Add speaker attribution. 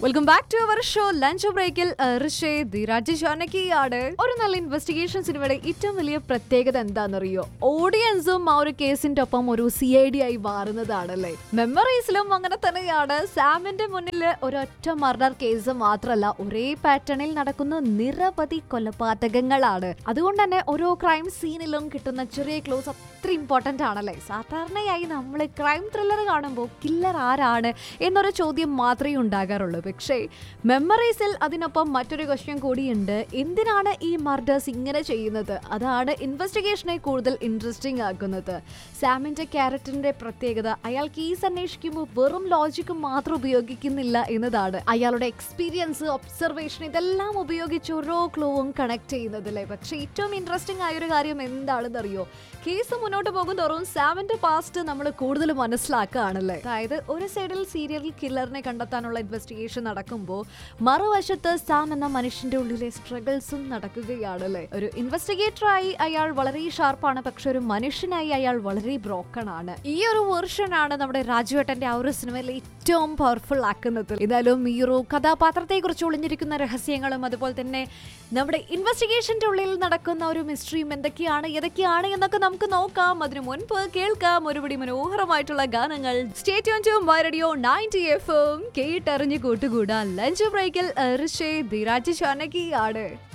Speaker 1: welcome back to our show lunch ബ്രേക്കിൽ ഋഷേ ധീരാജ് ജാനകിയാണ് ഒരു നല്ല ഇൻവെസ്റ്റിഗേഷൻ സിനിമയുടെ ഏറ്റവും വലിയ പ്രത്യേകത എന്താണെന്നറിയോ ഓഡിയൻസും ആ ഒരു കേസിന്റെ ഒപ്പം ഒരു സി ഐ ഡി ആയി മാറുന്നതാണല്ലേ മെമ്മറീസിലും അങ്ങനെ തന്നെയാണ് സാമിന്റെ മുന്നിൽ ഒരൊറ്റ മർഡർ കേസ് മാത്രമല്ല ഒരേ പാറ്റേണിൽ നടക്കുന്ന നിരവധി കൊലപാതകങ്ങളാണ് അതുകൊണ്ട് തന്നെ ഓരോ ക്രൈം സീനിലും കിട്ടുന്ന ചെറിയ ക്ലോസ് അത്ര ഇമ്പോർട്ടന്റ് ആണല്ലേ സാധാരണയായി നമ്മൾ ക്രൈം ത്രില്ലർ കാണുമ്പോൾ കില്ലർ ആരാണ് എന്നൊരു ചോദ്യം മാത്രമേ ഉണ്ടാകാറുള്ളൂ പക്ഷേ മെമ്മറീസിൽ അതിനൊപ്പം മറ്റൊരു ക്വസ്റ്റ്യൻ കൂടിയുണ്ട് എന്തിനാണ് ഈ മർഡേഴ്സ് ഇങ്ങനെ ചെയ്യുന്നത് അതാണ് ഇൻവെസ്റ്റിഗേഷനെ കൂടുതൽ ഇൻട്രസ്റ്റിംഗ് ആക്കുന്നത് സാമിന്റെ ക്യാരക്ടറിന്റെ പ്രത്യേകത അയാൾ കേസ് അന്വേഷിക്കുമ്പോൾ വെറും ലോജിക്ക് മാത്രം ഉപയോഗിക്കുന്നില്ല എന്നതാണ് അയാളുടെ എക്സ്പീരിയൻസ് ഒബ്സർവേഷൻ ഇതെല്ലാം ഉപയോഗിച്ച് ഓരോ ക്ലൂവും കണക്ട് ചെയ്യുന്നതല്ലേ പക്ഷേ ഏറ്റവും ഇൻട്രസ്റ്റിംഗ് ആയ ഒരു കാര്യം എന്താണെന്ന് അറിയോ കേസ് മുന്നോട്ട് പോകും തോറും സാമിന്റെ പാസ്റ്റ് നമ്മൾ കൂടുതൽ മനസ്സിലാക്കുകയാണല്ലേ അതായത് ഒരു സൈഡിൽ സീരിയൽ കില്ലറിനെ കണ്ടെത്താനുള്ള ഇൻവെസ്റ്റിഗേഷൻ നടക്കുമ്പോൾ മറുവശത്ത് സാം എന്ന മനുഷ്യന്റെ ഉള്ളിലെ സ്ട്രഗിൾസും നടക്കുകയാണല്ലേ ഒരു ഇൻവെസ്റ്റിഗേറ്ററായി അയാൾ വളരെ ഷാർപ്പാണ് പക്ഷെ ഒരു മനുഷ്യനായി അയാൾ വളരെ ബ്രോക്കൺ ആണ് ഈ ഒരു വേർഷൻ ആണ് നമ്മുടെ രാജുവേട്ടന്റെ ആ ഒരു സിനിമയിൽ ഏറ്റവും പവർഫുൾ ആക്കുന്നത് ഏതായാലും ഈ ഒരു കഥാപാത്രത്തെ കുറിച്ച് ഒളിഞ്ഞിരിക്കുന്ന രഹസ്യങ്ങളും അതുപോലെ തന്നെ നമ്മുടെ ഇൻവെസ്റ്റിഗേഷന്റെ ഉള്ളിൽ നടക്കുന്ന ഒരു മിസ്റ്ററിയും എന്തൊക്കെയാണ് ഏതൊക്കെയാണ് എന്നൊക്കെ നമുക്ക് നോക്കാം അതിനു മുൻപ് കേൾക്കാം ഒരുപടി മനോഹരമായിട്ടുള്ള ഗാനങ്ങൾ stay tuned to my radio ninety F M കേട്ടറിഞ്ഞ് കൂട്ടുകൂടാ ലഞ്ച് ബ്രേക്കിൽ ഋഷേ ധീരാജ് ചാനകിയാണ്